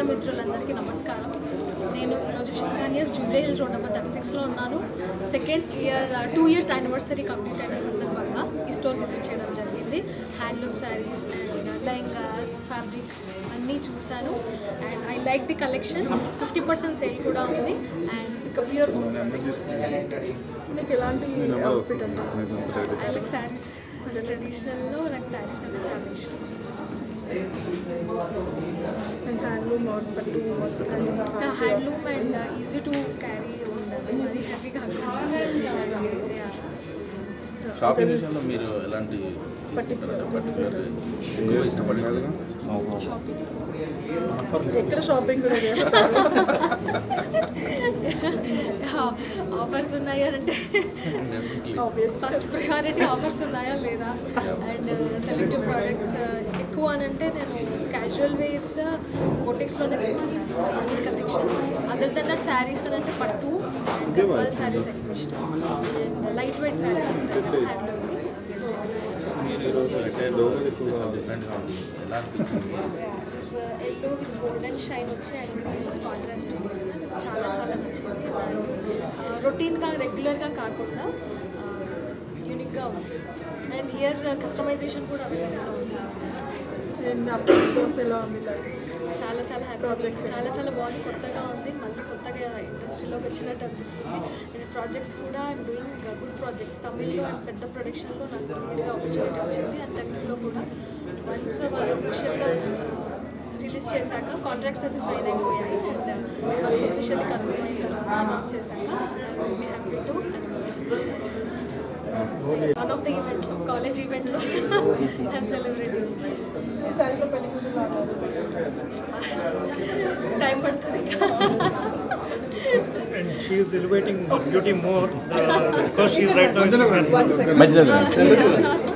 Media మిత్రులందరికీ నమస్కారం నేను ఈరోజు షింకానియస్ జూబ్లీహిల్స్ రోడ్ నెంబర్ థర్టీ సిక్స్లో ఉన్నాను second year two years anniversary complete అయిన సందర్భంగా ఈ స్టోర్ విజిట్ చేయడం జరిగింది handloom saris and lehengas fabrics అన్నీ చూశాను and I like the collection fifty percent sale కూడా ఉంది అండ్ ఇక ప్యూర్ మీకు ఎలాంటి అవుట్ఫిట్ అంటే ఐ లైక్ శారీస్ ట్రెడిషనల్లో నాకు శారీస్ అంటే చాలా ఇష్టం అండ్ హ్యాండ్లూమ్ ఆర్ పట్టు handloom and easy to carry ఉండాలి మరి హ్యాపీ కాకుండా షాపింగ్ విషయంలో మీరు ఎలాంటి తీసుకుంటారంటే పర్టికులర్ ఎక్కువ ఇష్టపడేది ఎక్కడ షాపింగ్ కూడా చేస్తారు ఆఫర్స్ ఉన్నాయా అంటే ఆబ్వియస్ ఫస్ట్ ప్రయారిటీ ఆఫర్స్ ఉన్నాయా లేదా అండ్ సెలెక్టివ్ ప్రోడక్ట్స్ ఎక్కువ అని అంటే నేను క్యాజువల్ వేర్స్ బొటిక్స్లోనే తీసుకుంటాను morning collection other than that saris అని అంటే పట్టు అండ్ గద్వాల్ శారీస్ ఎక్కువ ఇష్టం అండ్ లైట్ వెయిట్ శారీస్ ఉంటాయి హ్యాండ్లూమ్వి మీరు ఈరోజు ఎటైర్లో డిఫరెంట్గా ఉంది ఎలా అనిపించింది ఎల్లో విత్ గోల్డెన్ షైన్ వచ్చి అండ్ కాంట్రాస్ట్ చాలా చాలా నచ్చింది రొటీన్గా రెగ్యులర్గా కాకుండా యూనిక్గా ఉంది అండ్ హియర్ కస్టమైజేషన్ కూడా అవైలబుల్ ఉంది అండ్ అప్పుడు కోర్స్ ఎలా ఉంది లైక్ చాలా చాలా హ్యాపీ Projects. చాలా చాలా బాగుంది కొత్తగా ఉంది మళ్ళీ కొత్తగా ఇండస్ట్రీలోకి వచ్చినట్టు అనిపిస్తుంది అండ్ ప్రాజెక్ట్స్ కూడా ఐమ్ డూయింగ్ గుడ్ ప్రాజెక్ట్స్ తమిళ్లో అండ్ పెద్ద ప్రొడక్షన్లో నాకు లీడ్గా ఆపర్చునిటీ వచ్చింది అండ్ తెలుగులో కూడా వన్స్ వాళ్ళు అఫీషియల్గా రిలీజ్ చేశాక కాంట్రాక్ట్స్ అయితే సైన్ అయిపోయాయి అండ్ వన్స్ అఫీషియల్లీ కన్ఫర్మ్ అయిన తర్వాత అనౌన్స్ చేశాక I will be happy to one of the ఈవెంట్లో కాలేజ్ ఈవెంట్లో హ్యావ్ సెలబ్రేటెడ్ ఈ సారీలో పెళ్లి కూతురు రావాలి టైం పడుతుంది ఇంకా and she is elevating beauty more uh, because she is right now in Singapore. Yeah.